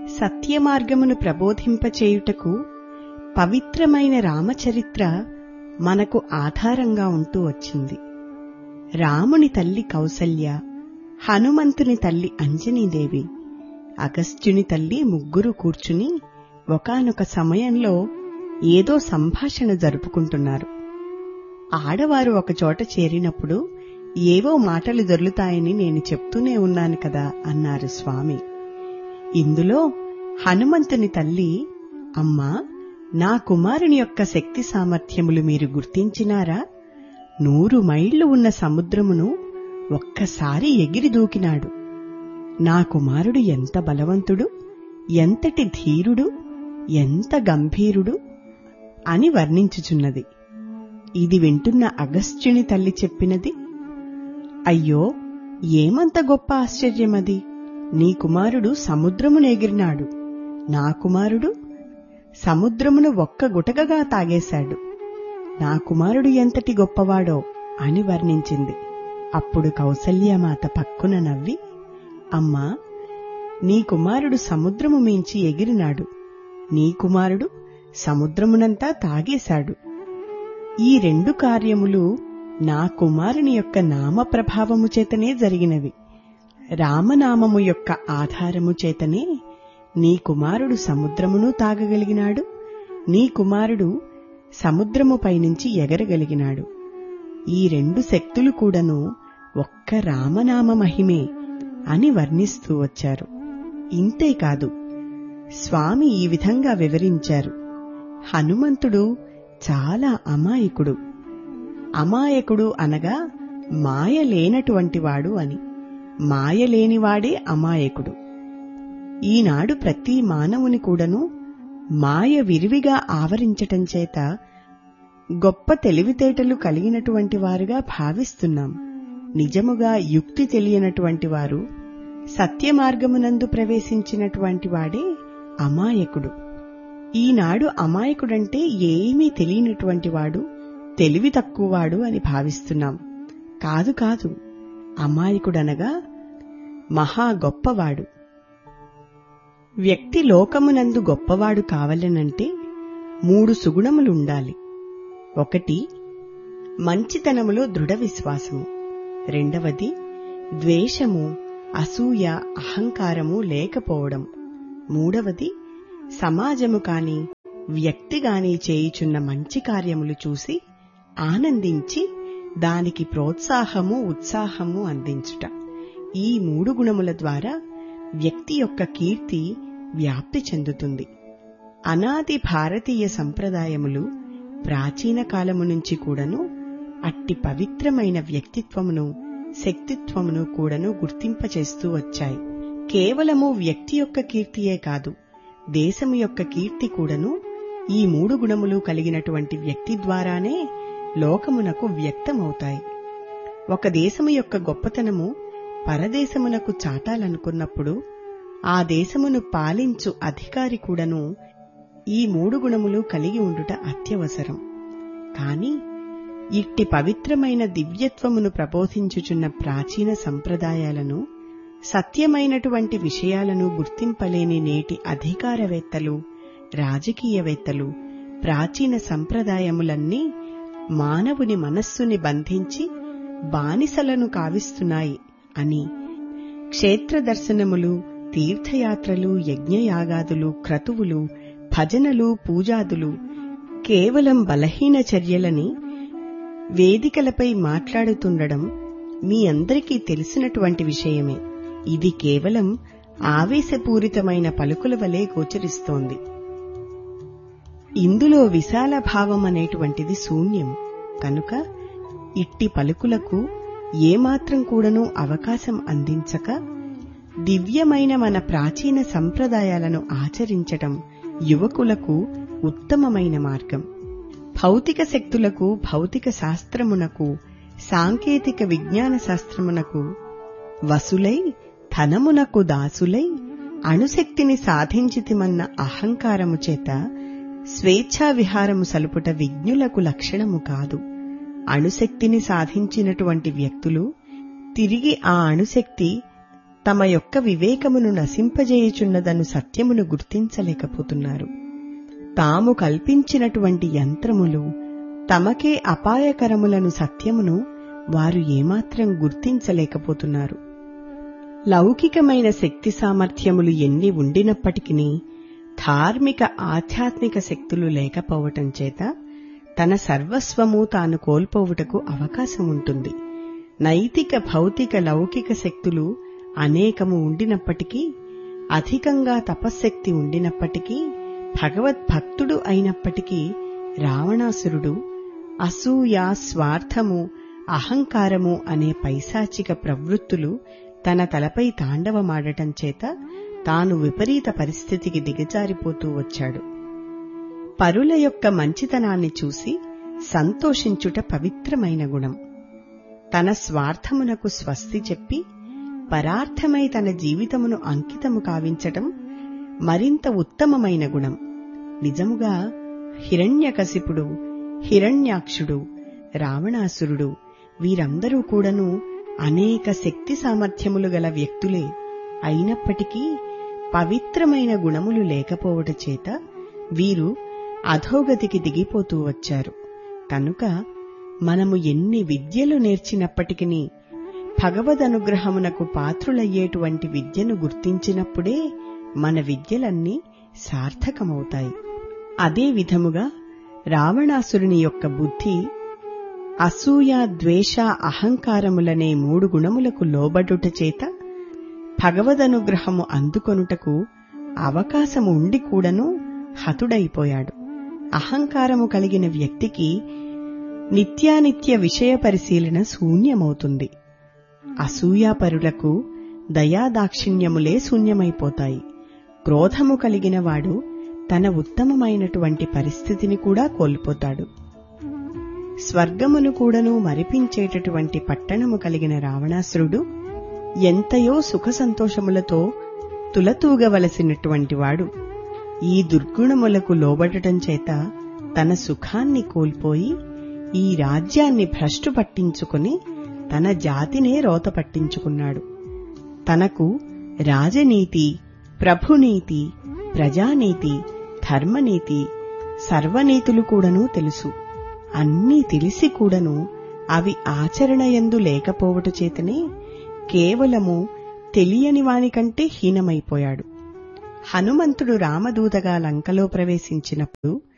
సత్యమార్గమును ప్రబోధింపచేయుటకు పవిత్రమైన రామచరిత్ర మనకు ఆధారంగా ఉంటూ వచ్చింది రాముని తల్లి కౌసల్య హనుమంతుని తల్లి అంజనీదేవి అగస్త్యుని తల్లి ముగ్గురు కూర్చుని ఒకానొక సమయంలో ఏదో సంభాషణ జరుపుకుంటున్నారు ఆడవారు ఒకచోట చేరినప్పుడు ఏవో మాటలు దొర్లుతాయని నేను చెప్తూనే ఉన్నాను కదా అన్నారు స్వామి ఇందులో హనుమంతుని తల్లి అమ్మా నా కుమారుని యొక్క శక్తి సామర్థ్యములు మీరు గుర్తించినారా నూరు మైళ్లు ఉన్న సముద్రమును ఒక్కసారి ఎగిరి దూకినాడు నా కుమారుడు ఎంత బలవంతుడు ఎంతటి ధీరుడు ఎంత గంభీరుడు అని వర్ణించుచున్నది ఇది వింటున్న అగస్త్యుని తల్లి చెప్పినది అయ్యో ఏమంత గొప్ప ఆశ్చర్యమది నీ కుమారుడు సముద్రమును ఎగిరినాడు నా కుమారుడు సముద్రమును ఒక్క గుటకగా తాగేశాడు నా కుమారుడు ఎంతటి గొప్పవాడో అని వర్ణించింది అప్పుడు కౌసల్యమాత పక్కున నవ్వి అమ్మా నీ కుమారుడు సముద్రము మించి ఎగిరినాడు నీ కుమారుడు సముద్రమునంతా తాగేశాడు ఈ రెండు కార్యములు నా కుమారుని యొక్క నామ ప్రభావము చేతనే జరిగినవి రామనామము యొక్క ఆధారము చేతనే నీ కుమారుడు సముద్రమును తాగగలిగినాడు నీ కుమారుడు సముద్రము పైనుంచి ఎగరగలిగినాడు ఈ రెండు శక్తులు కూడాను ఒక్క రామనామ మహిమే అని వర్ణిస్తూ వచ్చారు ఇంతేకాదు స్వామి ఈ విధంగా వివరించారు హనుమంతుడు చాలా అమాయకుడు అమాయకుడు అనగా మాయ లేనటువంటివాడు అని మాయ లేనివాడే అమాయకుడు ఈనాడు ప్రతి మానవుని కూడాను మాయ విరివిగా ఆవరించటం చేత గొప్ప తెలివితేటలు కలిగినటువంటి వారుగా భావిస్తున్నాం నిజముగా యుక్తి తెలియనటువంటి వారు సత్యమార్గమునందు ప్రవేశించినటువంటి వాడే అమాయకుడు ఈనాడు అమాయకుడంటే ఏమీ తెలియనటువంటి వాడు తెలివి తక్కువవాడు అని భావిస్తున్నాం కాదు కాదు అమాయకుడనగా మహా గొప్పవాడు వ్యక్తి లోకమునందు గొప్పవాడు కావాలనంటే మూడు సుగుణములుండాలి ఒకటి మంచితనములో దృఢ విశ్వాసము రెండవది ద్వేషము అసూయ అహంకారము లేకపోవడం మూడవది సమాజము కాని వ్యక్తి గాని చేయుచున్న మంచి కార్యములు చూసి ఆనందించి దానికి ప్రోత్సాహము ఉత్సాహము అందించుట ఈ మూడు గుణముల ద్వారా వ్యక్తి యొక్క కీర్తి వ్యాప్తి చెందుతుంది అనాది భారతీయ సంప్రదాయములు ప్రాచీన కాలము నుంచి కూడాను అట్టి పవిత్రమైన వ్యక్తిత్వమును శక్తిత్వమును కూడాను గుర్తింపచేస్తూ వచ్చాయి కేవలము వ్యక్తి యొక్క కీర్తియే కాదు దేశము యొక్క కీర్తి కూడాను ఈ మూడు గుణములు కలిగినటువంటి వ్యక్తి ద్వారానే లోకమునకు వ్యక్తమవుతాయి ఒక దేశము యొక్క గొప్పతనము పరదేశమునకు చాటాలనుకున్నప్పుడు ఆ దేశమును పాలించు అధికారి కూడాను ఈ మూడు గుణములు కలిగి ఉండుట అత్యవసరం కాని ఇట్టి పవిత్రమైన దివ్యత్వమును ప్రబోధించుచున్న ప్రాచీన సంప్రదాయాలను సత్యమైనటువంటి విషయాలను గుర్తింపలేని నేటి అధికారవేత్తలు రాజకీయవేత్తలు ప్రాచీన సంప్రదాయములన్నీ మానవుని మనస్సుని బంధించి బానిసలను కావిస్తున్నాయి అని క్షేత్ర దర్శనములు తీర్థయాత్రలు యజ్ఞయాగాదులు క్రతువులు భజనలు పూజాదులు కేవలం బలహీన చర్యలని వేదికలపై మాట్లాడుతుండడం మీ అందరికీ తెలిసినటువంటి విషయమే ఇది కేవలం ఆవేశపూరితమైన పలుకుల వలె గోచరిస్తోంది ఇందులో విశాల భావం అనేటువంటిది శూన్యం కనుక ఇట్టి పలుకులకు ఏమాత్రం కూడాను అవకాశం అందించక దివ్యమైన మన ప్రాచీన సంప్రదాయాలను ఆచరించటం యువకులకు ఉత్తమమైన మార్గం భౌతిక శక్తులకు భౌతిక శాస్త్రమునకు సాంకేతిక విజ్ఞాన శాస్త్రమునకు వసులై ధనమునకు దాసులై అణుశక్తిని సాధించితిమన్న అహంకారము చేత స్వేచ్ఛా విహారము సలుపుట విజ్ఞులకు లక్షణము కాదు అణుశక్తిని సాధించినటువంటి వ్యక్తులు తిరిగి ఆ అణుశక్తి తమ యొక్క వివేకమును నశింపజేయుచున్నదను సత్యమును గుర్తించలేకపోతున్నారు తాము కల్పించినటువంటి యంత్రములు తమకే అపాయకరములను సత్యమును వారు ఏమాత్రం గుర్తించలేకపోతున్నారు లౌకికమైన శక్తి సామర్థ్యములు ఎన్ని ఉండినప్పటికీ ధార్మిక ఆధ్యాత్మిక శక్తులు లేకపోవటం చేత తన సర్వస్వము తాను కోల్పోవుటకు అవకాశం ఉంటుంది నైతిక భౌతిక లౌకిక శక్తులు అనేకము ఉండినప్పటికీ అధికంగా తపశ్శక్తి ఉండినప్పటికీ భగవద్భక్తుడు అయినప్పటికీ రావణాసురుడు అసూయ స్వార్థము అహంకారము అనే పైశాచిక ప్రవృత్తులు తన తలపై తాండవమాడటం చేత తాను విపరీత పరిస్థితికి దిగజారిపోతూ వచ్చాడు పరుల యొక్క మంచితనాన్ని చూసి సంతోషించుట పవిత్రమైన గుణం తన స్వార్థమునకు స్వస్తి చెప్పి పరార్థమై తన జీవితమును అంకితము కావించటం మరింత ఉత్తమమైన గుణం నిజముగా హిరణ్యకశిపుడు హిరణ్యాక్షుడు రావణాసురుడు వీరందరూ కూడాను అనేక శక్తి సామర్థ్యములు గల వ్యక్తులే అయినప్పటికీ పవిత్రమైన గుణములు లేకపోవట చేత వీరు అధోగతికి దిగిపోతూ వచ్చారు కనుక మనము ఎన్ని విద్యలు నేర్చినప్పటికీ భగవదనుగ్రహమునకు పాత్రులయ్యేటువంటి విద్యను గుర్తించినప్పుడే మన విద్యలన్నీ సార్థకమవుతాయి అదే విధముగా రావణాసురుని యొక్క బుద్ధి అసూయ ద్వేష అహంకారములనే మూడు గుణములకు లోబడుట చేత భగవదనుగ్రహము అందుకొనుటకు అవకాశము ఉండి కూడాను హతుడైపోయాడు అహంకారము కలిగిన వ్యక్తికి నిత్యానిత్య విషయ పరిశీలన శూన్యమవుతుంది అసూయాపరులకు దయాదాక్షిణ్యములే శూన్యమైపోతాయి క్రోధము కలిగిన వాడు తన ఉత్తమమైనటువంటి పరిస్థితిని కూడా కోల్పోతాడు స్వర్గమును కూడాను మరిపించేటటువంటి పట్టణము కలిగిన రావణాసురుడు ఎంతయో సుఖ సంతోషములతో తులతూగవలసినటువంటి వాడు ఈ దుర్గుణములకు లోబడటం చేత తన సుఖాన్ని కోల్పోయి ఈ రాజ్యాన్ని భ్రష్టు పట్టించుకుని తన జాతినే రోత పట్టించుకున్నాడు తనకు రాజనీతి ప్రభునీతి ప్రజానీతి ధర్మనీతి సర్వనీతులు కూడాను తెలుసు అన్నీ తెలిసి కూడాను అవి ఆచరణయందు లేకపోవట చేతనే కేవలము తెలియని వానికంటే హీనమైపోయాడు హనుమంతుడు రామదూతగా లంకలో ప్రవేశించినప్పుడు